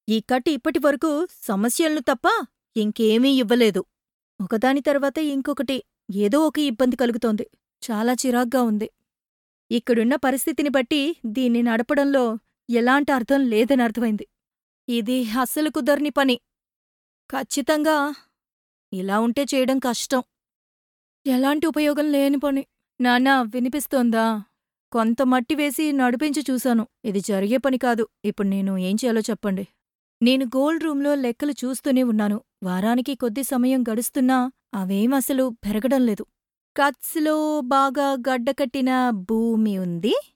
ఈ కట్ ఇప్పటివరకు సమస్యలను తప్ప ఇంకేమీ ఇవ్వలేదు. ఒకదాని తర్వాత ఇంకొకటి ఏదో ఒక ఇబ్బంది కలుగుతోంది. చాలా చిరాగ్గా ఉంది. ఇక్కడున్న పరిస్థితిని బట్టి దీన్ని నడపడంలో ఎలాంటి అర్థం లేదని అర్థమైంది. ఇది అస్సలు కుదరని పని. ఖచ్చితంగా ఇలా ఉంటే చేయడం కష్టం. ఎలాంటి ఉపయోగం లేని పని. నాన్నా వినిపిస్తోందా? కొంత మట్టి వేసి నడిపించి చూశాను. ఇది జరిగే పని కాదు. ఇప్పుడు నేను ఏం చేయాలో చెప్పండి. నేను గోల్డ్ రూంలో లెక్కలు చూస్తూనే ఉన్నాను. వారానికి కొద్ది సమయం గడుస్తున్నా అవేం అసలు పెరగడం లేదు. కట్స్లో బాగా గడ్డకట్టిన భూమి ఉంది.